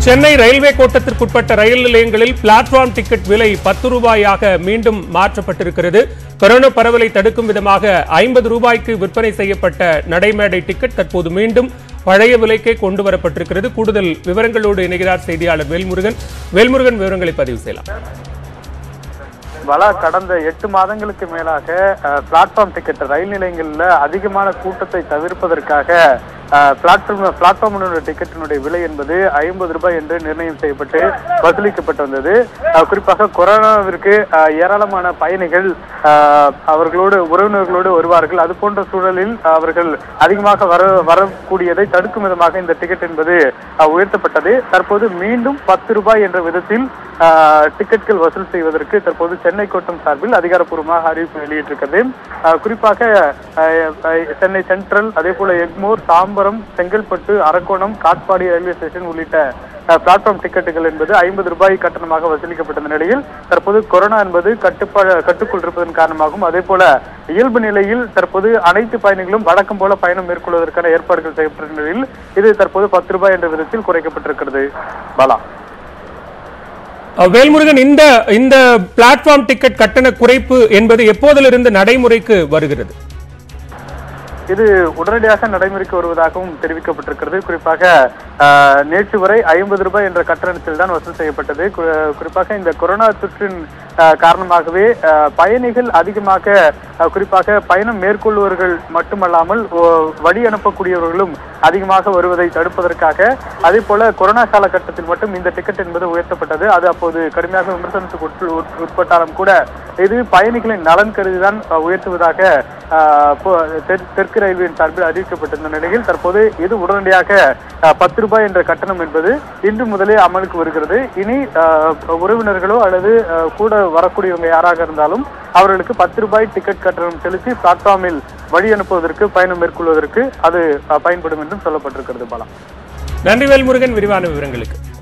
Chennai railway கோட்டத்திற்குட்பட்ட ரயில் நிலையங்களில் platform ticket விலை பத்து ரூபாயாக மீண்டும் மாற்றப்பட்டிருக்கிறது கொரோனா பரவலை தடுக்கும் விதமாக ஐம்பது ரூபாய்க்கு விற்பனை செய்யப்பட்ட நடைமேடை டிக்கெட் தற்போது மீண்டும் பழைய விலைக்கே கொண்டு வரப்பட்டிருக்கிறது கூடுதல் விவரங்களோடு இணைகிறார் செய்தியாளர் வேல்முருகன் வேல்முருகன் விவரங்களை பதிவு செய்யலாம் பலா கடந்த எட்டு மாதங்களுக்கு மேலாக பிளாட்ஃபார்ம் டிக்கெட் ரயில் நிலையங்களில் அதிகமான கூட்டத்தை தவிர்ப்பதற்காக பிளாட்ஃபார்ம் பிளாட்ஃபார்மினுடைய டிக்கெட்டினுடைய விலை என்பது ஐம்பது ரூபாய் என்று நிர்ணயம் செய்யப்பட்டு வசூலிக்கப்பட்டு வந்தது அஹ், குறிப்பாக கொரோனாவிற்கு அஹ், ஏராளமான பயணிகள் அஹ், அவர்களோடு உறவினர்களோடு வருவார்கள் அது போன்ற சூழலில் அவர்கள் அதிகமாக வர வரக்கூடியதை தடுக்கும் விதமாக இந்த டிக்கெட் என்பது அஹ், உயர்த்தப்பட்டது தற்போது மீண்டும் பத்து ரூபாய் என்ற விதத்தில் அஹ், டிக்கெட்கள் வசூல் செய்வதற்கு தற்போது சென்னை கோட்டம் சார்பில் அதிகாரப்பூர்வமாக அறிவிப்பு வெளியிட்டிருக்கிறது அஹ், குறிப்பாக அஹ், அஹ், சென்னை சென்ட்ரல் அதே போல எக்மோர் தாம்பரம் செங்கல்பட்டு அரக்கோணம் காட்பாடி ரயில்வே ஸ்டேஷன் உள்ளிட்ட அஹ், பிளாட்ஃபார்ம் டிக்கெட்டுகள் என்பது ஐம்பது ரூபாய் கட்டணமாக வசூலிக்கப்பட்ட நிலையில் தற்போது கொரோனா என்பது கட்டுப்பா கட்டுக்குள் இருப்பதன் காரணமாகவும் அதே போல இயல்பு நிலையில் தற்போது அனைத்து பயணிகளும் வழக்கம் போல பயணம் மேற்கொள்வதற்கான ஏற்பாடுகள் செய்யப்பட்ட நிலையில் இது தற்போது பத்து ரூபாய் என்ற விதத்தில் குறைக்கப்பட்டிருக்கிறது பாலா அஹ், வேல்முருகன் இந்த இந்த பிளாட்ஃபார்ம் டிக்கெட் கட்டண குறைப்பு என்பது எப்போதிலிருந்து நடைமுறைக்கு வருகிறது இது உடனடியாக நடைமுறைக்கு வருவதாகவும் தெரிவிக்கப்பட்டிருக்கிறது குறிப்பாக ஆஹ், நேற்று வரை ஐம்பது ரூபாய் என்ற கட்டணத்தில் தான் வசூல் செய்யப்பட்டது கு- குறிப்பாக இந்த கொரோனா தொற்றின் ஆஹ், காரணமாகவே ஆஹ், பயணிகள் அதிகமாக ஆஹ், குறிப்பாக பயணம் மேற்கொள்பவர்கள் மட்டுமல்லாமல் ஓ- வழி அனுப்பக்கூடியவர்களும் அதிகமாக வருவதை தடுப்பதற்காக அதே போல கொரோனா காலகட்டத்தில் மட்டும் இந்த டிக்கெட் என்பது உயர்த்தப்பட்டது அது அப்போது கடுமையாக விமர்சனத்துக்கு உட்பு- உட்- உட்பட்டாலும் கூட இது பயணிகளின் நலன் கருதிதான் அஹ், உயர்த்துவதாக அஹ், போ- தெற்- தெற்கு ரயில்வேயின் சார்பில் அறிவிக்கப்பட்டிருந்த நிலையில் தற்போது இது உடனடியாக அஹ், பத்து ரூபாய் என்ற கட்டணம் என்பது இன்று முதலே அமலுக்கு வருகிறது இனி அஹ், உறவினர்களோ அல்லது அஹ், கூட வரக்கூடியவங்க யாராக இருந்தாலும் அவர்களுக்கு பத்து ரூபாய் டிக்கெட் கட்டணம் செலுத்தி பிளாட்ஃபார்மில் வழி அனுப்புவதற்கு பயணம் மேற்கொள்வதற்கு அது அஹ், பயன்படும் என்றும் சொல்லப்பட்டிருக்கிறது பாலா நன்றி வேல்முருகன் விரிவான விவரங்களுக்கு